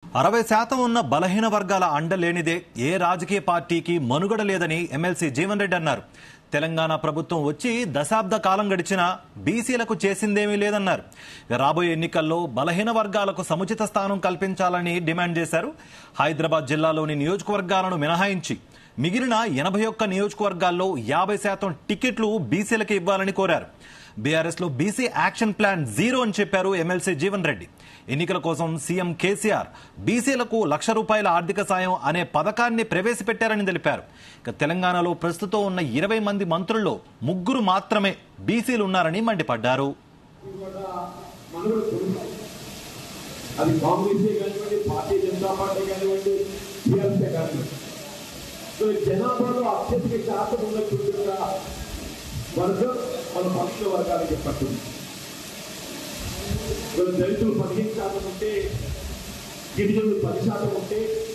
అరవై శాతం ఉన్న బలహీన వర్గాల అండ లేనిదే ఏ రాజకీయ పార్టీకి మనుగడ లేదని ఎమ్మెల్సీ జీవన్ రెడ్డి అన్నారు తెలంగాణ ప్రభుత్వం వచ్చి దశాబ్ద కాలం గడిచినా బీసీలకు చేసిందేమీ లేదన్నారు ఇక రాబోయే ఎన్నికల్లో బలహీన వర్గాలకు సముచిత స్థానం కల్పించాలని డిమాండ్ చేశారు హైదరాబాద్ జిల్లాలోని నియోజకవర్గాలను మినహాయించి మిగిలిన ఎనభై ఒక్క నియోజకవర్గాల్లో యాభై శాతం టికెట్లు బీసీలకు ఇవ్వాలని కోరారు బీఆర్ఎస్ లో బీసీ యాక్షన్ ప్లాన్ జీరో అని చెప్పారు ఎమ్మెల్సీ జీవన్ రెడ్డి ఎన్నికల కోసం సీఎం కేసీఆర్ బీసీలకు లక్ష రూపాయల ఆర్థిక సాయం అనే పథకాన్ని ప్రవేశపెట్టారని తెలిపారు ఇక తెలంగాణలో ప్రస్తుతం ఉన్న ఇరవై మంది మంత్రుల్లో ముగ్గురు మాత్రమే బీసీలు ఉన్నారని మండిపడ్డారు కూడా మనుగడ కొనసాగుతుంది. అది కాంగ్రెసే కానివ్వండి భారతీయ జనతా పార్టీ కానివ్వండి టీఆర్ఎస్ఏ కానివ్వండి సో ఈ జనాభాలో అత్యధిక శాతం ఉన్నటువంటి ఒక వర్గం మన పక్షుల వర్గానికి పట్టుంది ఇప్పుడు దళితులు పదిహేను శాతం ఉంటే గిరిజనులు పది శాతం ఉంటే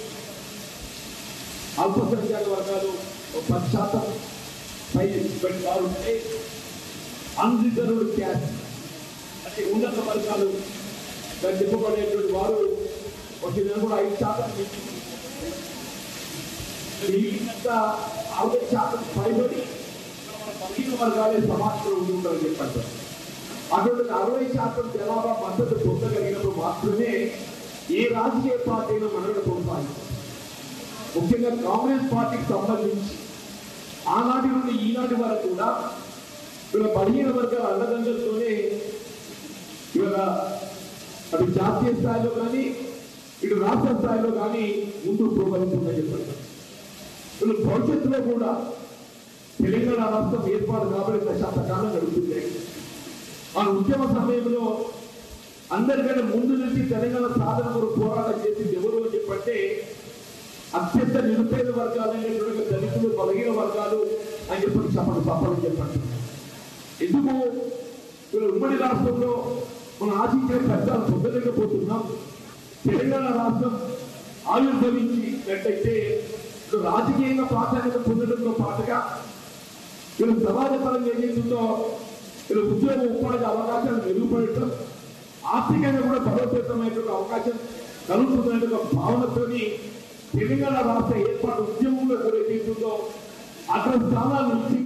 అల్పసంఖ్యాక వర్గాలు ఒక పది శాతం పై ఇటువంటి వారు ఉంటే అన్రిజర్వ్డ్ క్యాస్ట్ అంటే ఉన్నత వర్గాలు దాన్ని చెప్పబడేటువంటి వారు వచ్చిన కూడా ఐదు శాతం మిగిలినంత అరవై శాతం పైబడి మన బలహీన వర్గాలే సమాజంలో ఉంటుందని చెప్పండి అటువంటి అరవై శాతం జనాభా మద్దతు పొందగలిగినప్పుడు మాత్రమే ఏ రాజకీయ పార్టీ అయినా మనగడ కొనసాగిస్తుంది ముఖ్యంగా కాంగ్రెస్ పార్టీకి సంబంధించి ఆనాటి నుండి ఈనాటి వరకు కూడా ఇవాళ బలహీన వర్గాల అండదండలతోనే ఇవాళ అటు జాతీయ స్థాయిలో కానీ ఇటు రాష్ట్ర స్థాయిలో కానీ ముందుకు పోగలుగుతుందని చెప్పండి వీళ్ళు భవిష్యత్తులో కూడా తెలంగాణ రాష్ట్రం ఏర్పాటు కాబట్టి దశాబ్ద కాలం గడుపుతుంది ఆ ఉద్యమ సమయంలో అందరికంటే ముందు నుంచి తెలంగాణ సాధన కొరకు పోరాటం చేసింది ఎవరు అని చెప్పంటే అత్యంత నిరుపేద వర్గాలైనటువంటి దళితులు బలహీన వర్గాలు అని చెప్పి చెప్పండి తప్పని చెప్పండి ఎందుకు ఇక్కడ ఉమ్మడి రాష్ట్రంలో మన ఆశించే ఫలితాలు పొందలేకపోతున్నాం తెలంగాణ రాష్ట్రం ఆవిర్భవించినట్టయితే ఇప్పుడు రాజకీయంగా ప్రాధాన్యత పొందడంతో పాటుగా వీళ్ళు సమాజ పరంగా ఏదైతుందో వీళ్ళు ఉద్యోగ ఉపాధి అవకాశాలు మెరుగుపడటం ఆర్థికంగా కూడా బలోపేతమైనటువంటి అవకాశం కలుగుతుందనే ఒక భావనతోని తెలంగాణ రాష్ట్ర ఏర్పాటు ఉద్యమంలో కూడా ఏదైతుందో అగ్ర స్థానాల నుంచి